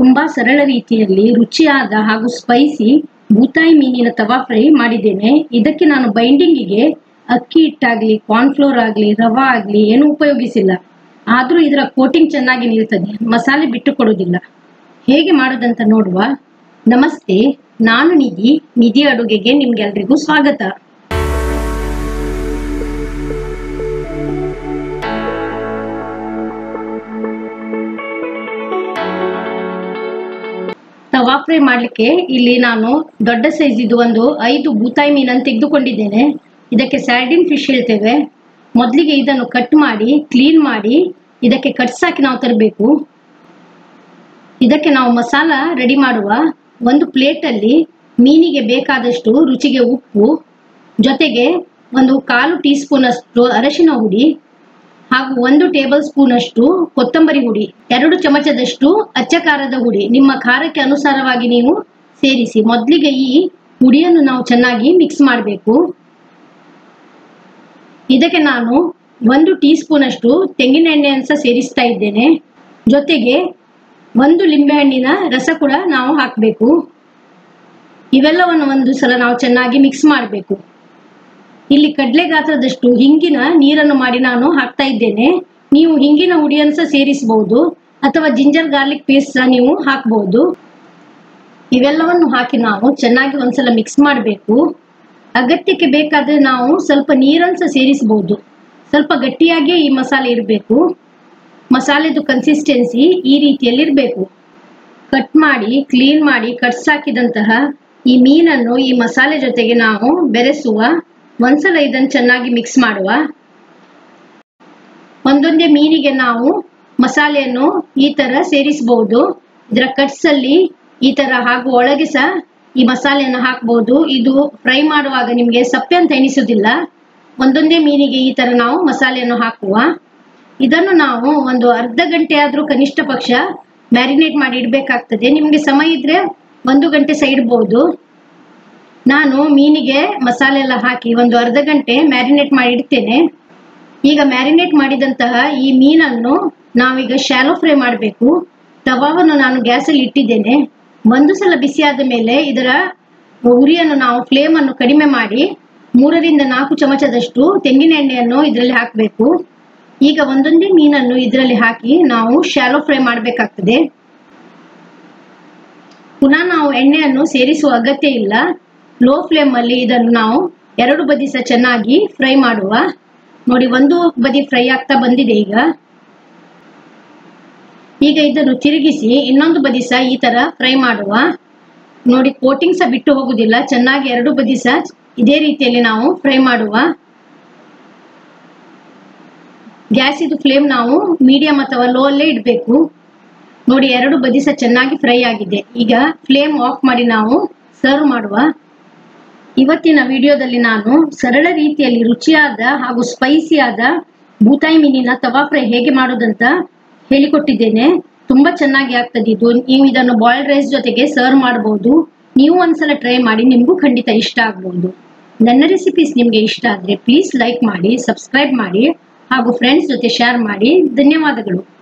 ತುಂಬಾ ಸರಳ ರೀತಿಯಲ್ಲಿ ರುಚಿಯಾದ ಹಾಗೂ ಸ್ಪೈಸಿ ಬೂತಾಯಿ ಮೀನಿನ ತವಾ ಫ್ರೈ ಮಾಡಿದ್ದೇನೆ ಇದಕ್ಕೆ ನಾನು ಬೈಂಡಿಂಗಿಗೆ ಅಕ್ಕಿ ಹಿಟ್ಟಾಗ್ಲಿ ಕಾರ್ನ್ಫ್ಲೋರ್ ಆಗಲಿ ರವಾ ಆಗಲಿ ಏನು ಉಪಯೋಗಿಸಿಲ್ಲ ಆದರೂ ಇದರ ಕೋಟಿಂಗ್ ಚೆನ್ನಾಗಿ ನಿಲ್ತದೆ ಮಸಾಲೆ ಬಿಟ್ಟು ಕೊಡುವುದಿಲ್ಲ ಹೇಗೆ ಮಾಡೋದಂತ ನೋಡುವ ನಮಸ್ತೆ ನಾನು ನಿಧಿ ನಿಧಿ ಅಡುಗೆಗೆ ನಿಮ್ಗೆಲ್ರಿಗೂ ಸ್ವಾಗತ ತವಾ ಫ್ರೈ ಮಾಡಲಿಕ್ಕೆ ಇಲ್ಲಿ ನಾನು ದೊಡ್ಡ ಸೈಜ್ ಇದು ಒಂದು ಐದು ಬೂತಾಯಿ ಮೀನನ್ನು ತೆಗೆದುಕೊಂಡಿದ್ದೇನೆ ಇದಕ್ಕೆ ಸ್ಯಾರ್ಡಿನ್ ಫಿಶ್ ಹೇಳ್ತೇವೆ ಮೊದಲಿಗೆ ಇದನ್ನು ಕಟ್ ಮಾಡಿ ಕ್ಲೀನ್ ಮಾಡಿ ಇದಕ್ಕೆ ಕಟ್ಸ್ ಹಾಕಿ ನಾವು ತರಬೇಕು ಇದಕ್ಕೆ ನಾವು ಮಸಾಲ ರೆಡಿ ಮಾಡುವ ಒಂದು ಪ್ಲೇಟಲ್ಲಿ ಮೀನಿಗೆ ಬೇಕಾದಷ್ಟು ರುಚಿಗೆ ಉಪ್ಪು ಜೊತೆಗೆ ಒಂದು ಕಾಲು ಟೀ ಸ್ಪೂನ್ ಅಷ್ಟು ಅರಶಿನ ಹುಡಿ ಹಾಗೂ ಒಂದು ಟೇಬಲ್ ಸ್ಪೂನ್ ಅಷ್ಟು ಕೊತ್ತಂಬರಿ ಹುಡಿ ಎರಡು ಚಮಚದಷ್ಟು ಅಚ್ಚ ಖಾರದ ಹುಡಿ ನಿಮ್ಮ ಖಾರಕ್ಕೆ ಅನುಸಾರವಾಗಿ ನೀವು ಸೇರಿಸಿ ಮೊದಲಿಗೆ ಈ ಹುಡಿಯನ್ನು ನಾವು ಚೆನ್ನಾಗಿ ಮಿಕ್ಸ್ ಮಾಡಬೇಕು ಇದಕ್ಕೆ ನಾನು ಒಂದು ಟೀ ಸ್ಪೂನ್ ಅಷ್ಟು ತೆಂಗಿನ ಎಣ್ಣೆಯನ್ನು ಸಹ ಸೇರಿಸ್ತಾ ಇದ್ದೇನೆ ಜೊತೆಗೆ ಒಂದು ಲಿಂಬೆಹಣ್ಣಿನ ರಸ ಕೂಡ ನಾವು ಹಾಕಬೇಕು ಇವೆಲ್ಲವನ್ನು ಒಂದು ಸಲ ನಾವು ಚೆನ್ನಾಗಿ ಮಿಕ್ಸ್ ಮಾಡಬೇಕು ಇಲ್ಲಿ ಕಡಲೆ ಗಾತ್ರದಷ್ಟು ಹಿಂಗಿನ ನೀರನ್ನು ಮಾಡಿ ನಾನು ಹಾಕ್ತಾ ಇದ್ದೇನೆ ನೀವು ಹಿಂಗಿನ ಹುಡಿಯನ್ನು ಸಹ ಸೇರಿಸಬಹುದು ಅಥವಾ ಜಿಂಜರ್ ಗಾರ್ಲಿಕ್ ಪೇಸ್ಟ್ ಸಹ ನೀವು ಹಾಕಬಹುದು ಇವೆಲ್ಲವನ್ನು ಹಾಕಿ ನಾವು ಚೆನ್ನಾಗಿ ಒಂದ್ಸಲ ಮಿಕ್ಸ್ ಮಾಡಬೇಕು ಅಗತ್ಯಕ್ಕೆ ಬೇಕಾದ್ರೆ ನಾವು ಸ್ವಲ್ಪ ನೀರನ್ನು ಸಹ ಸೇರಿಸಬಹುದು ಸ್ವಲ್ಪ ಗಟ್ಟಿಯಾಗಿಯೇ ಈ ಮಸಾಲೆ ಇರಬೇಕು ಮಸಾಲೆದು ಕನ್ಸಿಸ್ಟೆನ್ಸಿ ಈ ರೀತಿಯಲ್ಲಿ ಇರಬೇಕು ಕಟ್ ಮಾಡಿ ಕ್ಲೀನ್ ಮಾಡಿ ಕಟ್ಸ್ ಹಾಕಿದಂತಹ ಈ ಮೀನನ್ನು ಈ ಮಸಾಲೆ ಜೊತೆಗೆ ನಾವು ಬೆರೆಸುವ ಒಂದ್ಸಲ ಇದನ್ನು ಚೆನ್ನಾಗಿ ಮಿಕ್ಸ್ ಮಾಡುವ ಒಂದೊಂದೇ ಮೀನಿಗೆ ನಾವು ಮಸಾಲೆಯನ್ನು ಈ ತರ ಸೇರಿಸಬಹುದು ಇದರ ಕಟ್ಸ್ ಅಲ್ಲಿ ಈ ತರ ಹಾಗೂ ಒಳಗೆ ಸಹ ಈ ಮಸಾಲೆಯನ್ನು ಹಾಕಬಹುದು ಇದು ಫ್ರೈ ಮಾಡುವಾಗ ನಿಮಗೆ ಸಪ್ಪೆ ಅಂತ ಎನಿಸುವುದಿಲ್ಲ ಒಂದೊಂದೇ ಮೀನಿಗೆ ಈ ತರ ನಾವು ಮಸಾಲೆಯನ್ನು ಹಾಕುವ ಇದನ್ನು ನಾವು ಒಂದು ಅರ್ಧ ಗಂಟೆ ಆದ್ರೂ ಕನಿಷ್ಠ ಪಕ್ಷ ಮ್ಯಾರಿನೇಟ್ ಮಾಡಿ ಇಡಬೇಕಾಗ್ತದೆ ನಿಮಗೆ ಸಮಯ ಇದ್ರೆ ಒಂದು ಗಂಟೆ ಸಹ ಇಡ್ಬೋದು ನಾನು ಮೀನಿಗೆ ಮಸಾಲೆ ಎಲ್ಲ ಹಾಕಿ ಒಂದು ಅರ್ಧ ಗಂಟೆ ಮ್ಯಾರಿನೇಟ್ ಮಾಡಿ ಇಡ್ತೇನೆ ಈಗ ಮ್ಯಾರಿನೇಟ್ ಮಾಡಿದಂತಹ ಈ ಮೀನನ್ನು ನಾವೀಗ ಶಾಲೋ ಫ್ರೈ ಮಾಡಬೇಕು ತವಾವನ್ನು ನಾನು ಗ್ಯಾಸಲ್ಲಿ ಇಟ್ಟಿದ್ದೇನೆ ಒಂದು ಸಲ ಬಿಸಿಯಾದ ಮೇಲೆ ಇದರ ಉರಿಯನ್ನು ನಾವು ಫ್ಲೇಮನ್ನು ಕಡಿಮೆ ಮಾಡಿ ಮೂರರಿಂದ ನಾಲ್ಕು ಚಮಚದಷ್ಟು ತೆಂಗಿನ ಎಣ್ಣೆಯನ್ನು ಇದರಲ್ಲಿ ಹಾಕಬೇಕು ಈಗ ಒಂದೊಂದೇ ಮೀನನ್ನು ಇದರಲ್ಲಿ ಹಾಕಿ ನಾವು ಶಾಲೋ ಫ್ರೈ ಮಾಡಬೇಕಾಗ್ತದೆ ಪುನಃ ನಾವು ಎಣ್ಣೆಯನ್ನು ಸೇರಿಸುವ ಅಗತ್ಯ ಇಲ್ಲ ಲೋ ಫ್ಲೇಮ್ ಅಲ್ಲಿ ಇದನ್ನು ನಾವು ಎರಡು ಬದಿ ಸಹ ಚೆನ್ನಾಗಿ ಫ್ರೈ ಮಾಡುವ ನೋಡಿ ಒಂದು ಬದಿ ಫ್ರೈ ಆಗ್ತಾ ಬಂದಿದೆ ಈಗ ಈಗ ಇದನ್ನು ತಿರುಗಿಸಿ ಇನ್ನೊಂದು ಬದಿ ಸಹ ಈ ತರ ಫ್ರೈ ಮಾಡುವ ನೋಡಿ ಕೋಟಿಂಗ್ ಸಹ ಬಿಟ್ಟು ಹೋಗುದಿಲ್ಲ ಚೆನ್ನಾಗಿ ಎರಡು ಬದಿ ಸಹ ಇದೇ ರೀತಿಯಲ್ಲಿ ನಾವು ಫ್ರೈ ಮಾಡುವ ಗ್ಯಾಸ್ ಇದು ಫ್ಲೇಮ್ ನಾವು ಮೀಡಿಯಂ ಅಥವಾ ಲೋ ಅಲ್ಲೇ ಇಡಬೇಕು ನೋಡಿ ಎರಡು ಬದಿ ಸಹ ಚೆನ್ನಾಗಿ ಫ್ರೈ ಆಗಿದೆ ಈಗ ಫ್ಲೇಮ್ ಆಫ್ ಮಾಡಿ ನಾವು ಸರ್ವ್ ಮಾಡುವ ಇವತ್ತಿನ ವಿಡಿಯೋದಲ್ಲಿ ನಾನು ಸರಳ ರೀತಿಯಲ್ಲಿ ರುಚಿಯಾದ ಹಾಗೂ ಸ್ಪೈಸಿಯಾದ ಬೂತಾಯಿ ಮೀನಿನ ತವಾ ಫ್ರೈ ಹೇಗೆ ಮಾಡೋದಂತ ಹೇಳಿಕೊಟ್ಟಿದ್ದೇನೆ ತುಂಬಾ ಚೆನ್ನಾಗಿ ಆಗ್ತದೆ ಇದು ನೀವು ಇದನ್ನು ಬಾಯ್ಲ್ಡ್ ರೈಸ್ ಜೊತೆಗೆ ಸರ್ವ್ ಮಾಡಬಹುದು ನೀವು ಒಂದ್ಸಲ ಟ್ರೈ ಮಾಡಿ ನಿಮಗೂ ಖಂಡಿತ ಇಷ್ಟ ಆಗ್ಬಹುದು ನನ್ನ ರೆಸಿಪೀಸ್ ನಿಮಗೆ ಇಷ್ಟ ಆದ್ರೆ ಪ್ಲೀಸ್ ಲೈಕ್ ಮಾಡಿ ಸಬ್ಸ್ಕ್ರೈಬ್ ಮಾಡಿ ಹಾಗೂ ಫ್ರೆಂಡ್ಸ್ ಜೊತೆ ಶೇರ್ ಮಾಡಿ ಧನ್ಯವಾದಗಳು